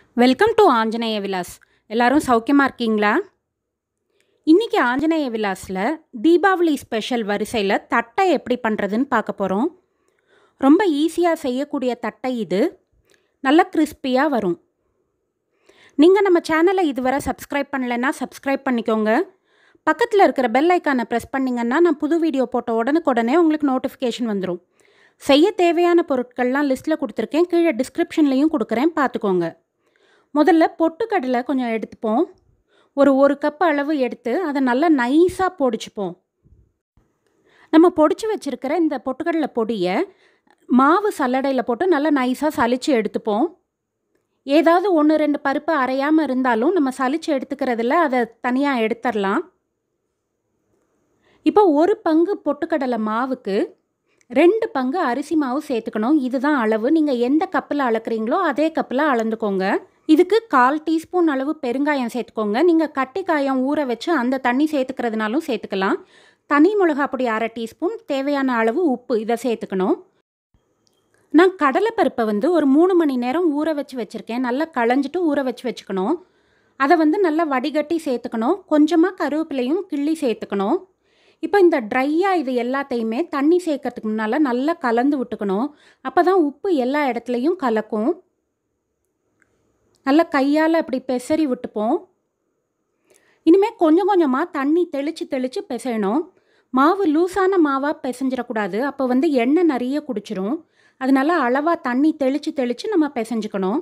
welcome to Anjaneya Vilas எல்லாரும் சௌக்கியமாக இருக்கீங்களா இன்றைக்கி ஆஞ்சநேய விலாஸில் தீபாவளி ஸ்பெஷல் வரிசையில் தட்டை எப்படி பண்ணுறதுன்னு பார்க்க போகிறோம் ரொம்ப ஈஸியாக செய்யக்கூடிய தட்டை இது நல்ல கிறிஸ்பியாக வரும் நீங்கள் நம்ம சேனலை இதுவரை சப்ஸ்கிரைப் பண்ணலைன்னா சப்ஸ்கிரைப் பண்ணிக்கோங்க பக்கத்தில் இருக்கிற பெல் ஐக்கானை ப்ரெஸ் பண்ணிங்கன்னா நான் புது வீடியோ போட்ட உடனுக்குடனே உங்களுக்கு நோட்டிஃபிகேஷன் வந்துடும் செய்ய தேவையான பொருட்கள்லாம் லிஸ்ட்டில் கொடுத்துருக்கேன் கீழே டிஸ்கிரிப்ஷன்லேயும் கொடுக்குறேன் பார்த்துக்கோங்க முதல்ல பொட்டுக்கடலை கொஞ்சம் எடுத்துப்போம் ஒரு ஒரு கப் அளவு எடுத்து அதை நல்லா நைஸாக பொடிச்சுப்போம் நம்ம பொடிச்சு வச்சுருக்கிற இந்த பொட்டுக்கடலை பொடியை மாவு சல்லடையில் போட்டு நல்லா நைஸாக சலிச்சு எடுத்துப்போம் ஏதாவது ஒன்று ரெண்டு பருப்பு அரையாமல் இருந்தாலும் நம்ம சலிச்சு எடுத்துக்கிறதுல அதை தனியாக எடுத்துடலாம் இப்போ ஒரு பங்கு பொட்டுக்கடலை மாவுக்கு ரெண்டு பங்கு அரிசி மாவு சேர்த்துக்கணும் இதுதான் அளவு நீங்கள் எந்த கப்பில் அளக்குறீங்களோ அதே கப்பில் அளந்துக்கோங்க இதுக்கு கால் டீஸ்பூன் அளவு பெருங்காயம் சேர்த்துக்கோங்க நீங்கள் கட்டி காயம் ஊற வச்சு அந்த தண்ணி சேர்த்துக்கிறதுனாலும் சேர்த்துக்கலாம் தனி மிளகா பொடி அரை டீஸ்பூன் தேவையான அளவு உப்பு இதை சேர்த்துக்கணும் நான் கடலைப்பருப்பை வந்து ஒரு மூணு மணி நேரம் ஊற வச்சு வச்சுருக்கேன் நல்லா களைஞ்சிட்டு ஊற வச்சு வச்சுக்கணும் அதை வந்து நல்லா வடிகட்டி சேர்த்துக்கணும் கொஞ்சமாக கருவேப்பிலையும் கிள்ளி சேர்த்துக்கணும் இப்போ இந்த ட்ரையாக இது எல்லாத்தையுமே தண்ணி சேர்க்கறதுக்கு முன்னால் நல்லா கலந்து விட்டுக்கணும் அப்போ தான் உப்பு எல்லா இடத்துலையும் கலக்கும் நல்லா கையால் அப்படி பெசரி விட்டுப்போம் இனிமேல் கொஞ்சம் கொஞ்சமாக தண்ணி தெளித்து தெளித்து பிசையணும் மாவு லூஸான மாவாக பிசைஞ்சிடக்கூடாது அப்போ வந்து எண்ணெய் நிறைய குடிச்சிரும் அதனால அளவாக தண்ணி தெளித்து தெளித்து நம்ம பிசைஞ்சுக்கணும்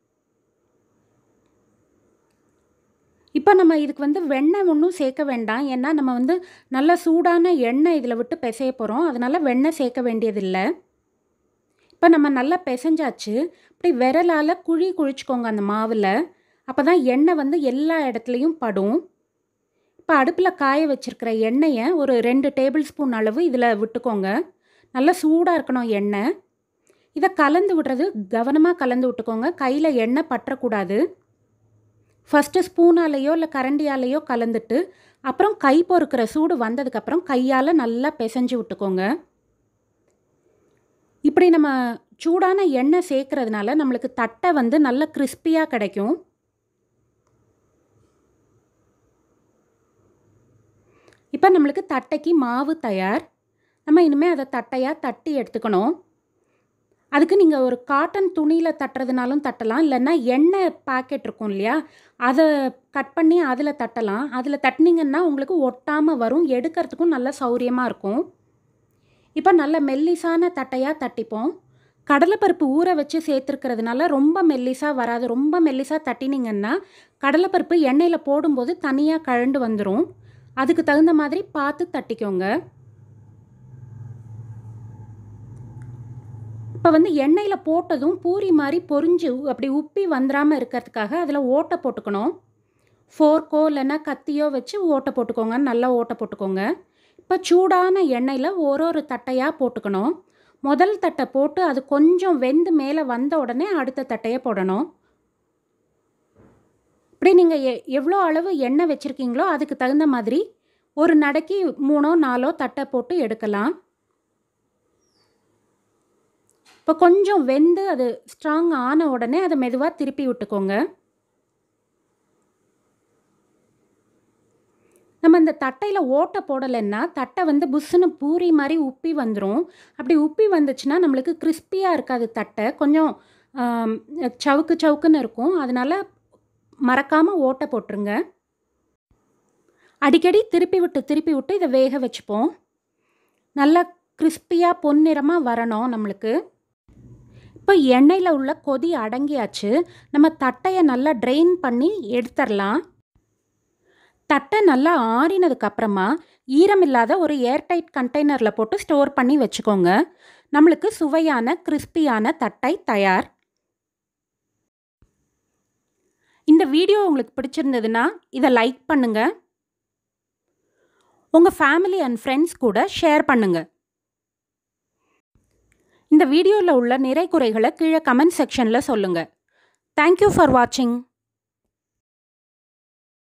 இப்போ நம்ம இதுக்கு வந்து வெண்ணெய் ஒன்றும் சேர்க்க வேண்டாம் ஏன்னா நம்ம வந்து நல்ல சூடான எண்ணெய் இதில் விட்டு பிசைய போகிறோம் அதனால் வெண்ணெய் சேர்க்க வேண்டியதில்லை இப்போ நம்ம நல்லா பிசைஞ்சாச்சு இப்படி விரலால் குழி குழிச்சிக்கோங்க அந்த மாவில் அப்போ தான் எண்ணெய் வந்து எல்லா இடத்துலையும் படும் இப்போ அடுப்பில் காய வச்சுருக்கிற எண்ணெயை ஒரு ரெண்டு டேபிள் ஸ்பூன் அளவு இதில் விட்டுக்கோங்க நல்லா சூடாக இருக்கணும் எண்ணெய் இதை கலந்து விடுறது கவனமாக கலந்து விட்டுக்கோங்க கையில் எண்ணெய் பற்றக்கூடாது ஃபஸ்ட்டு ஸ்பூனாலேயோ இல்லை கரண்டியாலேயோ கலந்துட்டு அப்புறம் கை பொறுக்கிற சூடு வந்ததுக்கப்புறம் கையால் நல்லா பிசைஞ்சு விட்டுக்கோங்க இப்படி நம்ம சூடான எண்ணெய் சேர்க்கறதுனால நம்மளுக்கு தட்டை வந்து நல்ல கிறிஸ்பியாக கிடைக்கும் இப்போ நம்மளுக்கு தட்டைக்கு மாவு தயார் நம்ம இனிமேல் அதை தட்டையாக தட்டி எடுத்துக்கணும் அதுக்கு நீங்கள் ஒரு காட்டன் துணியில் தட்டுறதுனாலும் தட்டலாம் இல்லைன்னா எண்ணெய் பாக்கெட் இருக்கும் இல்லையா அதை கட் பண்ணி அதில் தட்டலாம் அதில் தட்டினீங்கன்னா உங்களுக்கு ஒட்டாமல் வரும் எடுக்கிறதுக்கும் நல்ல சௌரியமாக இருக்கும் இப்போ நல்ல மெல்லிசான தட்டையாக தட்டிப்போம் கடலைப்பருப்பு ஊற வச்சு சேர்த்துருக்கிறதுனால ரொம்ப மெல்லிசாக வராது ரொம்ப மெல்லிசாக தட்டினீங்கன்னா கடலைப்பருப்பு எண்ணெயில் போடும்போது தனியாக கழண்டு வந்துடும் அதுக்கு தகுந்த மாதிரி பார்த்து தட்டிக்கோங்க இப்போ வந்து எண்ணெயில் போட்டதும் பூரி மாதிரி பொரிஞ்சு அப்படி உப்பி வந்துடாமல் இருக்கிறதுக்காக அதில் ஓட்டை போட்டுக்கணும் ஃபோர்க்கோ இல்லைன்னா கத்தியோ வச்சு ஓட்டை போட்டுக்கோங்க நல்லா ஓட்டை போட்டுக்கோங்க இப்போ சூடான எண்ணெயில் ஒரு ஒரு தட்டையாக போட்டுக்கணும் முதல் தட்டை போட்டு அது கொஞ்சம் வெந்து மேலே வந்த உடனே அடுத்த தட்டையை போடணும் இப்படி நீங்கள் எ எவ்வளோ அளவு எண்ணெய் வச்சுருக்கீங்களோ அதுக்கு தகுந்த மாதிரி ஒரு நடைக்கு மூணோ நாலோ தட்டை போட்டு எடுக்கலாம் இப்போ கொஞ்சம் வெந்து அது ஸ்ட்ராங் ஆன உடனே அதை மெதுவாக திருப்பி விட்டுக்கோங்க நம்ம இந்த தட்டையில் ஓட்டை போடலைன்னா தட்டை வந்து புஷ்ஷுன்னு பூரி மாதிரி உப்பி வந்துடும் அப்படி உப்பி வந்துச்சுன்னா நம்மளுக்கு கிறிஸ்பியாக இருக்காது தட்டை கொஞ்சம் சவுக்கு சவுக்குன்னு இருக்கும் அதனால் மறக்காமல் ஓட்டை போட்டுருங்க அடிக்கடி திருப்பி விட்டு திருப்பி விட்டு இதை வேக வச்சுப்போம் நல்லா கிறிஸ்பியாக பொன்னிறமாக வரணும் நம்மளுக்கு இப்போ எண்ணெயில் உள்ள கொதி அடங்கியாச்சு நம்ம தட்டையை நல்லா ட்ரெயின் பண்ணி எடுத்துடலாம் தட்டை நல்லா ஆறினதுக்கப்புறமா ஈரமில்லாத ஒரு ஏர்டைட் கண்டெய்னரில் போட்டு ஸ்டோர் பண்ணி வச்சுக்கோங்க நம்மளுக்கு சுவையான கிறிஸ்பியான தட்டை தயார் இந்த வீடியோ உங்களுக்கு பிடிச்சிருந்ததுன்னா இதை லைக் பண்ணுங்கள் உங்கள் ஃபேமிலி அண்ட் ஃப்ரெண்ட்ஸ் கூட ஷேர் பண்ணுங்கள் இந்த வீடியோவில் உள்ள நிறை குறைகளை கீழே கமெண்ட் செக்ஷனில் சொல்லுங்கள் தேங்க்யூ ஃபார் வாட்சிங்